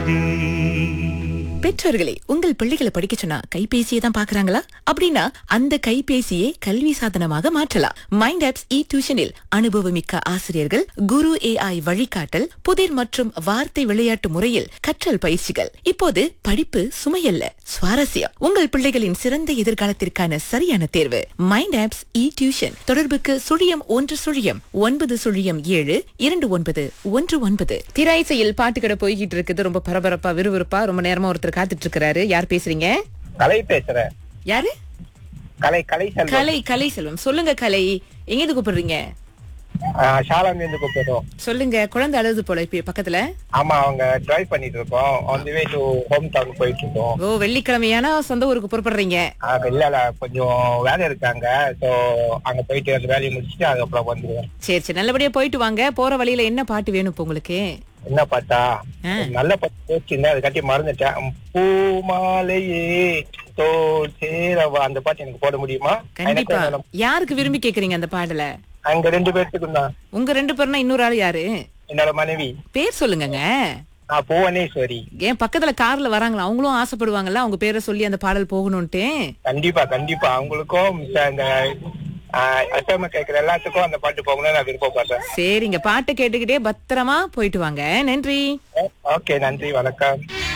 மனதே பெற்றோர்களே உங்கள் பிள்ளைகளை படிக்க சொன்னா கைபேசியை தான் பாக்குறாங்களா அப்படின்னா அந்த கைபேசியை கல்வி சாதனமாக மாற்றலாம் மைண்ட் ஆப்ஸ் இ டியூஷனில் அனுபவமிக்க ஆசிரியர்கள் குரு ஏஐ வழிகாட்டல் புதிர் மற்றும் வார்த்தை விளையாட்டு முறையில் கற்றல் பயிற்சிகள் இப்போது படிப்பு சுமையல்ல சுவாரஸ்யம் உங்கள் பிள்ளைகளின் சிறந்த எதிர்காலத்திற்கான சரியான தேர்வு மைண்ட் ஆப்ஸ் இ டியூஷன் தொடர்புக்கு சுழியம் ஒன்று சுழியம் ஒன்பது சுழியம் ஏழு இரண்டு ஒன்பது ஒன்று ஒன்பது திராய்சையில் பாட்டுக்கடை போய்கிட்டு இருக்குது ரொம்ப பரபரப்பா விறுவிறுப்பா ரொம்ப நேரமா ஒருத்தர் காத்துட்டு இருக்கிறாரு யார் பேசுறீங்க கலை பேசுறேன் யாரு கலை கலை செல்வம் கலை கலை செல்வம் சொல்லுங்க கலை எங்க இருந்து கூப்பிடுறீங்க ஷாலாந்து இருந்து கூப்பிடுறோம் சொல்லுங்க குழந்தை அழுது போல இப்ப பக்கத்துல ஆமா அவங்க டிரைவ் பண்ணிட்டு இருக்கோம் on the way to home town போயிட்டு இருக்கோம் ஓ வெள்ளிக்கிழமையானா சொந்த ஊருக்கு புறப்படுறீங்க ஆஹ் இல்ல இல்ல கொஞ்சம் வேலை இருக்காங்க சோ அங்க போயிட்டு அந்த வேலையை முடிச்சுட்டு அதுக்கப்புறம் வந்துருவேன் சரி சரி நல்லபடியா போயிட்டு வாங்க போற வழியில என்ன பாட்டு வேணும் இப்ப உங்களுக்கு என்ன பாட்டா ஆ. ஒரு நல்ல பாட்டு போச்சுங்க அது கட்டி மறந்துட்டேன் பூமாலையே தோல் சேரவா அந்த பாட்டு எனக்கு போட முடியுமா கண்டிப்பா எனக்கு வேணும். யாருக்கு விரும்பி கேக்குறீங்க அந்த பாடல அங்க ரெண்டு பேர்த்துக்கும் தான் உங்க ரெண்டு பேர்னா இன்னொரு ஆள் யாரு என்னோட மனைவி பேர் சொல்லுங்க நான் புவனேஸ்வரி ஏன் பக்கத்துல கார்ல வராங்களா அவங்களும் ஆசைப்படுவாங்கல்ல அவங்க பேரை சொல்லி அந்த பாடல் போகணும்ட்டு கண்டிப்பா கண்டிப்பா அவங்களுக்கும் மிச்ச இந்த அட்டம கேக்குற எல்லாத்துக்கும் அந்த பாட்டு போகணும்னு நான் விருப்பப்படுறேன் சரிங்க பாட்டை கேட்டுக்கிட்டே பத்திரமா போயிட்டு வாங்க நன்றி ஓகே நன்றி வணக்கம்